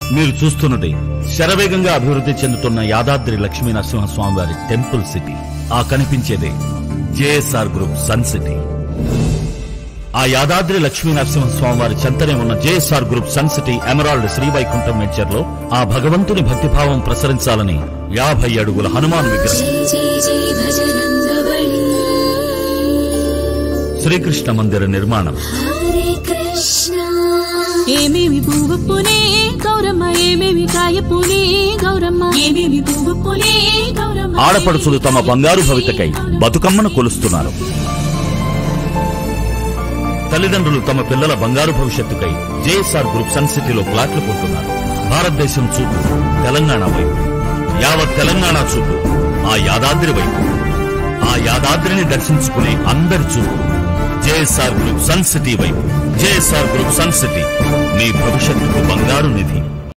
మీరు చూస్తున్నది శరవేగంగా అభివృద్ధి చెందుతున్న యాదాద్రి లక్ష్మీ నరసింహస్వామి వారి టెంపుల్ సిటీ ఆ కనిపించేదే జేఎస్ఆర్ గ్రూప్ సన్ సిటీ ఆ యాదాద్రి లక్ష్మీ నరసింహస్వామి వారి చెంతనే ఉన్న JSR group sun city emerald Srivaikuntham venture లో ఆ భగవంతుని భక్తిభావం ప్రసరించాలని యాభై అడుగుల హనుమాన్ విగ్రహం జై జై జై భజరంగబలి శ్రీకృష్ణ మందిర నిర్మాణం హరే కృష్ణ ఏమేమి పువ్వు పునే గౌరమ్మ ఏమేమి కాయ పునే గౌరమ్మ ఏమేమి పువ్వు పునే గౌరమ్మ ఆడపడుచులు తమ బంగారు భవితకై బతుకమ్మను కొలుస్తున్నారు తల్లిదండ్రులు తమ పిల్లల బంగారు భవిష్యత్తుకై జేఎస్ఆర్ గ్రూప్ సన్ సిటీలో ప్లాట్లు కొంటున్నారు భారతదేశం చూపు తెలంగాణ వైపు యావత్ తెలంగాణ చూపు ఆ యాదాద్రి వైపు ఆ యాదాద్రిని దర్శించుకునే అందరి చూపు జేఎస్ఆర్ గ్రూప్ సన్ సిటీ వైపు జేఎస్ఆర్ గ్రూప్ సన్ సిటీ మీ భవిష్యత్తుకు బంగారు నిధి